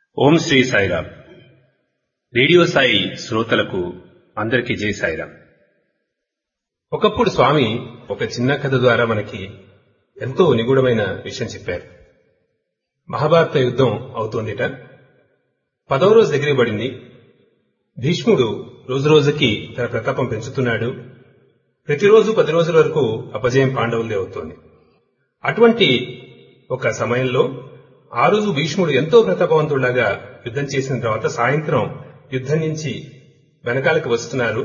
ఓం Shri Sairam radio Sai శ్రోతలకు అందరికీ జై సాయిరామ్ ఒకప్పుడు స్వామి ఒక చిన్న కథ ద్వారా మనకి ఎంతో నిగూఢమైన విషయం చెప్పారు మహాభారత యుద్ధం అవుతోందిట పదవ రోజు దగ్గర పడింది భీష్ముడు రోజు రోజుకి తన ప్రతాపం పెంచుతున్నాడు ప్రతిరోజు పది రోజుల వరకు అపజయం పాండవులదే అవుతోంది అటువంటి ఒక సమయంలో ఆ రోజు భీష్ముడు ఎంతో ప్రతాపవంతుడిలాగా యుద్ధం చేసిన తర్వాత సాయంత్రం యుద్ధం నుంచి వెనకాలకు వస్తున్నారు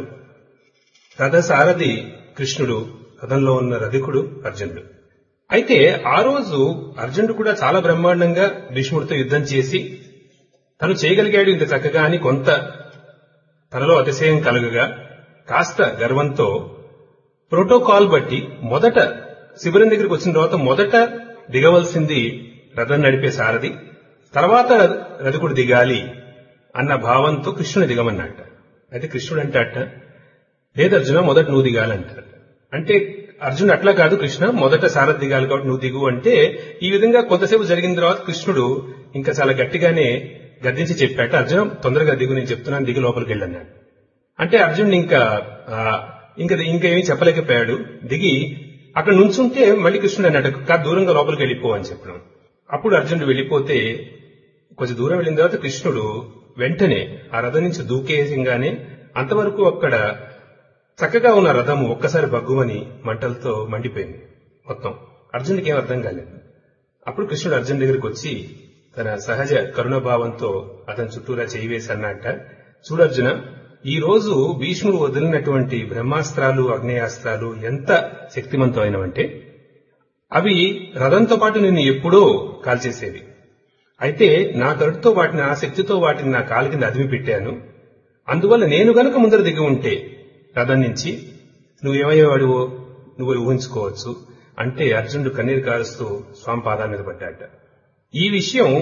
రథసారథి కృష్ణుడు రథంలో ఉన్న రధికుడు అర్జునుడు అయితే ఆ రోజు అర్జునుడు కూడా చాలా బ్రహ్మాండంగా భీష్ముడితో యుద్ధం చేసి తను చేయగలిగాడు ఇంత చక్కగా అని కొంత తనలో అతిశయం కలుగగా కాస్త గర్వంతో ప్రోటోకాల్ బట్టి మొదట శిబిరం దగ్గరికి వచ్చిన తర్వాత మొదట దిగవలసింది రథం నడిపే సారథి తర్వాత రథకుడు దిగాలి అన్న భావంతో కృష్ణుని దిగమన్నట్ట అయితే కృష్ణుడు అంటే అట్ట లేదు అర్జున మొదట నువ్వు దిగాలంటారు అంటే అర్జునుడు అట్లా కాదు కృష్ణ మొదట సారథి దిగాలి కాబట్టి నువ్వు దిగు అంటే ఈ విధంగా కొంతసేపు జరిగిన తర్వాత కృష్ణుడు ఇంకా చాలా గట్టిగానే గద్దించి చెప్పాట అర్జున తొందరగా దిగు నేను చెప్తున్నాను దిగు లోపలికి వెళ్ళన్నాడు అంటే అర్జునుడు ఇంకా ఇంకా ఇంకా ఏమీ చెప్పలేకపోయాడు దిగి అక్కడ నుంచుంటే మళ్ళీ కృష్ణుడు అన్నాడు కాదు దూరంగా లోపలికి వెళ్ళిపో అని చెప్పడం అప్పుడు అర్జునుడు వెళ్ళిపోతే కొంచెం దూరం వెళ్ళిన తర్వాత కృష్ణుడు వెంటనే ఆ రథం నుంచి దూకేయంగానే అంతవరకు అక్కడ చక్కగా ఉన్న రథము ఒక్కసారి బగ్గుమని మంటలతో మండిపోయింది మొత్తం అర్జునుడికి ఏం అర్థం కాలేదు అప్పుడు కృష్ణుడు అర్జున్ దగ్గరికి వచ్చి తన సహజ కరుణభావంతో అతని చుట్టూరా చేయి వేసి అన్నట్ట చూడర్జున ఈ రోజు భీష్ముడు వదిలినటువంటి బ్రహ్మాస్త్రాలు అగ్నేయాస్త్రాలు ఎంత శక్తివంతమైనవంటే అవి రథంతో పాటు నిన్ను ఎప్పుడో కాల్చేసేవి అయితే నా కరుడుతో వాటిని ఆ శక్తితో వాటిని నా కాలు కింద అదిమి పెట్టాను అందువల్ల నేను గనక ముందర దిగి ఉంటే రథం నుంచి నువ్వేమయ్యేవాడువో నువ్వు ఊహించుకోవచ్చు అంటే అర్జునుడు కన్నీరు కారుస్తూ స్వామి పాదాల మీద పడ్డాట ఈ విషయం